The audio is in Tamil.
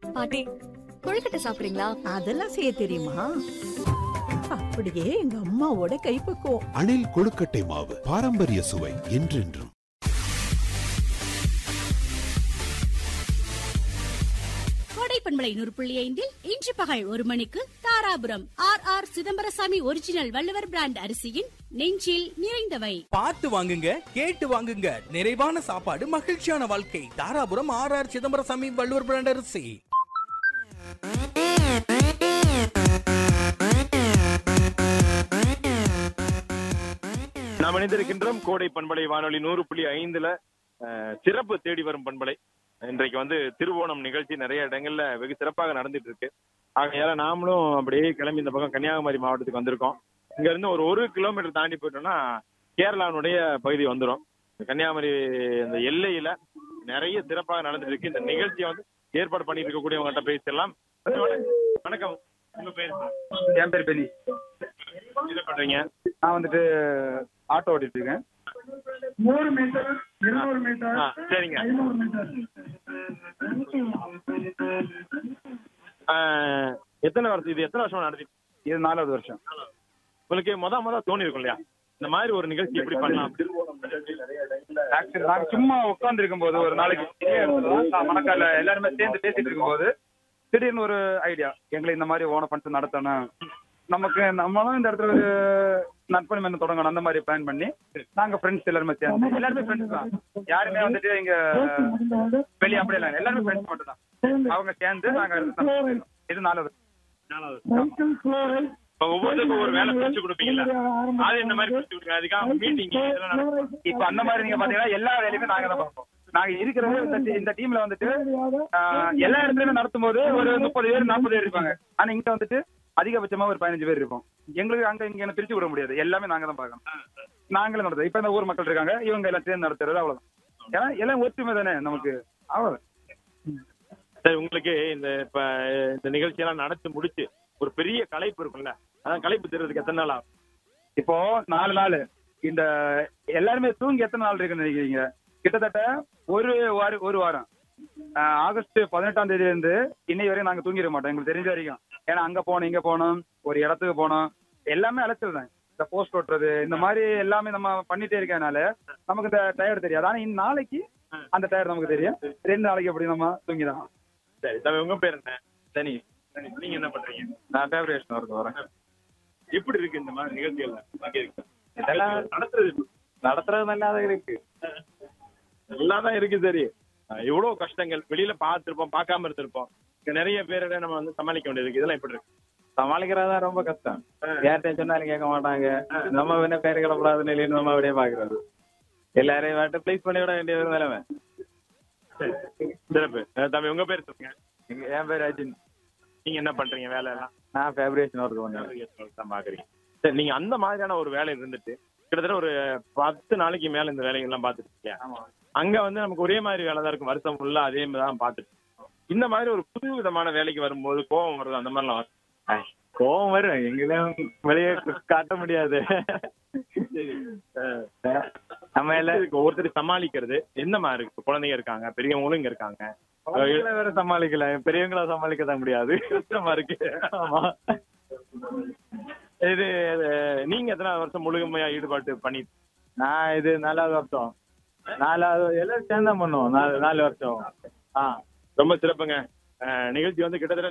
பாட்டி கொழுக்கட்டை சாப்பிடுறீங்களா அதெல்லாம் செய்ய தெரியுமா அப்படியே எங்க அம்மாவோட கைப்பக்குவம் அணில் கொழுக்கட்டை மாவு பாரம்பரிய சுவை என்றென்றும் கோடை பண்பலை நூறு புள்ளி ஐந்தில் இன்று பகல் ஒரு மணிக்கு Dharapuram R R Chidambarasamy original Valluvar brand அரிசியின் நெஞ்சில் நிறைந்தவை பார்த்து வாங்குங்க கேட்டு வாங்குங்க நிறைவான சாப்பாடு மகிழ்ச்சியான வாழ்க்கை Dharapuram R R Chidambarasamy Valluvar brand அரிசி நாம் இணைந்திருக்கின்றோம் கோடை பண்பலை வானொலி நூறு புள்ளி ஐந்துல அஹ், சிறப்பு தேடி வரும் பண்பலை இன்றைக்கு வந்து திருவோணம் நிகழ்ச்சி நிறைய இடங்கள்ல வெகு சிறப்பாக நடந்துட்டு இருக்கு ஆகையால நாமளும் அப்படியே கிளம்பி இந்த பக்கம் கன்னியாகுமரி மாவட்டத்துக்கு வந்திருக்கோம் இங்க இருந்து ஒரு ஒரு கிலோமீட்டர் தாண்டி போயிட்டோம்னா கேரளாவுடைய பகுதி வந்துடும் கன்னியாகுமரி இந்த எல்லையில நிறைய சிறப்பாக நடந்துட்டு இருக்கு இந்த நிகழ்ச்சியை வந்து ஏற்பாடு பண்ணிட்டு இருக்கக்கூடியவங்ககிட்ட பேசிடலாம் வணக்கம் உங்க பேர் என் பேர் பெனி என்ன பண்றீங்க நான் வந்துட்டு ஆட்டோ ஓட்டிட்டு இருக்கேன் நூறு மீட்டர் இருநூறு மீட்டர் ஆ, சரிங்க ஐநூறு மீட்டர் ஆஹ் எத்தனை வருஷம் இது எத்தனை வருஷமா நடத்தி இது நாலாவது வருஷம் உங்களுக்கு முத முத தோணி இருக்கும் இல்லையா இந்த மாதிரி ஒரு நிகழ்ச்சி எப்படி பண்ணலாம் ஆக்சுவலி நாங்க சும்மா உட்கார்ந்து இருக்கும்போது ஒரு நாளைக்கு இதே இடத்துல தான் மணக்கால எல்லாருமே சேர்ந்து பேசிட்டு இருக்கும்போது திடீர்னு ஒரு ஐடியா எங்களை இந்த மாதிரி ஓன ஃபங்க்ஷன் நடத்தணும் நமக்கு நம்மளும் இந்த இடத்துல ஒரு நட்பணி மன்றம் தொடங்கணும் அந்த மாதிரி பிளான் பண்ணி நாங்க ஃப்ரெண்ட்ஸ் எல்லாருமே சேர்ந்து எல்லாருமே ஃப்ரெண்ட்ஸ் தான் யாருமே வந்துட்டு இங்க வெளியே அப்படி இல்லை எல்லாருமே ஃப்ரெண்ட்ஸ் மட்டும் தான் அவங்க சேர்ந்து நாங்க இது நாலாவது சைக்கிள் குளோரை இப்ப ஒவ்வொருத்தருக்கும் ஒரு வேலை பிரிச்சு கொடுப்பீங்கல்ல அது இந்த மாதிரி பிரிச்சு கொடுங்க அதுக்காக மீட்டிங் இதெல்லாம் நடக்கும். இப்ப அந்த மாதிரி நீங்க பாத்தீங்கன்னா எல்லா வேலையுமே நாங்க தான் பார்ப்போம் நாங்க இருக்கிறது இந்த டி- இந்த டீம்ல வந்துட்டு ஆஹ், எல்லா இடத்துலயுமே நடத்தும் போது ஒரு முப்பது பேர் நாற்பது பேர் இருப்பாங்க ஆனா இங்க வந்துட்டு அதிகபட்சமா ஒரு பதினஞ்சு பேர் இருப்போம் எங்களுக்கு அங்க இங்க என்ன பிரிச்சு விட முடியாது எல்லாமே நாங்க தான் பார்க்கணும் நாங்களும் நடத்துறோம் இப்ப இந்த ஊர் மக்கள் இருக்காங்க இவங்க எல்லாம் சேர்ந்து நடத்துறது அவ்வளவுதான் ஏன்னா எல்லாம் ஒற்றுமை தானே நமக்கு அவ்வளவுதான் சரி உங்களுக்கு இந்த இப்ப இந்த நிகழ்ச்சியெல்லாம் நடத்தி முடிச்சு ஒரு பெரிய கலைப்பு இருக்கும்ல அதான் கலைப்பு தெரிறதுக்கு எத்தனை நாள் ஆகும் இப்போ நாலு நாள் இந்த எல்லாருமே தூங்கி எத்தனை நாள் இருக்குன்னு நினைக்கிறீங்க கிட்டத்தட்ட ஒரு வாரம் ஒரு வாரம் ஆஹ் ஆகஸ்ட் பதினெட்டாம் தேதியில இருந்து இன்னை வரையும் நாங்க தூங்கிட மாட்டோம் எங்களுக்கு தெரிஞ்ச வரைக்கும் ஏன்னா அங்க போனோம் இங்க போனோம் ஒரு இடத்துக்கு போனோம் எல்லாமே அலைச்சல் தான் இந்த போஸ்ட் ஓட்டுறது இந்த மாதிரி எல்லாமே நம்ம பண்ணிட்டே இருக்கனால நமக்கு இந்த டயர்டு தெரியாது ஆனா இந்த நாளைக்கு அந்த டயர் நமக்கு தெரியும் ரெண்டு நாளைக்கு அப்படி நம்ம தூங்கிதான் சரி தம்பி உங்க பேர் என்ன தனி நீங்க என்ன பண்றீங்க நான் ஃபேவரேஷன் ஒர்க் வரேன் எப்படி இருக்கு இந்த மாதிரி நிகழ்ச்சிகள் பங்கேற்க? இதெல்லாம் நடத்துறது எப்படி? நடத்துறது நல்லாதான் இருக்கு நல்லா தான் இருக்கு சரி அஹ் எவ்வளவு கஷ்டங்கள் வெளியில பார்த்திருப்போம் பார்க்காம இருந்திருப்போம் இங்க நிறைய பேரோட நம்ம வந்து சமாளிக்க வேண்டியது இருக்கு இதெல்லாம் எப்படி இருக்கு சமாளிக்கிறதா ரொம்ப கஷ்டம் யார்கிட்ட சொன்னாலும் கேட்க மாட்டாங்க நம்ம என்ன பேர் கிளப்படாத நிலையில நம்ம அப்படியே பாக்குறது எல்லாரையும் வாட்டு ப்ளீஸ் பண்ணி விட வேண்டிய ஒரு நிலைமை சரி சிறப்பு அஹ் தம்பி உங்க பேர் சொல்லுங்க எங்க- என் பேர் அர்ஜுன் நீங்க என்ன பண்றீங்க வேலை எல்லாம் நான் ஃபேப்ரேஷன் ஒர்க் பண்ணேன் தான் பாக்குறீங்க சரி நீங்க அந்த மாதிரியான ஒரு வேலை இருந்துட்டு கிட்டத்தட்ட ஒரு பத்து நாளைக்கு மேல இந்த வேலைகள் எல்லாம் பாத்துட்டு இருக்கீங்க அங்க வந்து நமக்கு ஒரே மாதிரி வேலை தான் இருக்கும் வருஷம் ஃபுல்லா அதே மாதிரி தான் பாத்துட்டு இருக்கோம். இந்த மாதிரி ஒரு புது விதமான வேலைக்கு வரும்போது கோபம் வருது அந்த மாதிரிலாம் வரும். கோவம் வரும் எங்களையும் வெளியே காட்ட முடியாது அஹ் நம்ம எல்லாம் இதுக்கு ஒவ்வொருத்தர் சமாளிக்கிறது என்ன மாதிரி இருக்கு குழந்தைங்க இருக்காங்க பெரியவங்களும் இங்க இருக்காங்க குழந்தைகளை வேற சமாளிக்கலாம் பெரியவங்கள சமாளிக்க தான் முடியாது கஷ்டமா இருக்கு ஆமா இது அஹ், நீங்க எத்தனை வருஷம் முழுமையா ஈடுபாட்டு பண்ணி நான் இது நாலாவது வருஷம் நாலாவது எல்லாரும் சேர்ந்தா பண்ணுவோம் நாலு நாலு வருஷம் ஆ ரொம்ப சிறப்புங்க அஹ், நிகழ்ச்சி வந்து கிட்டத்தட்ட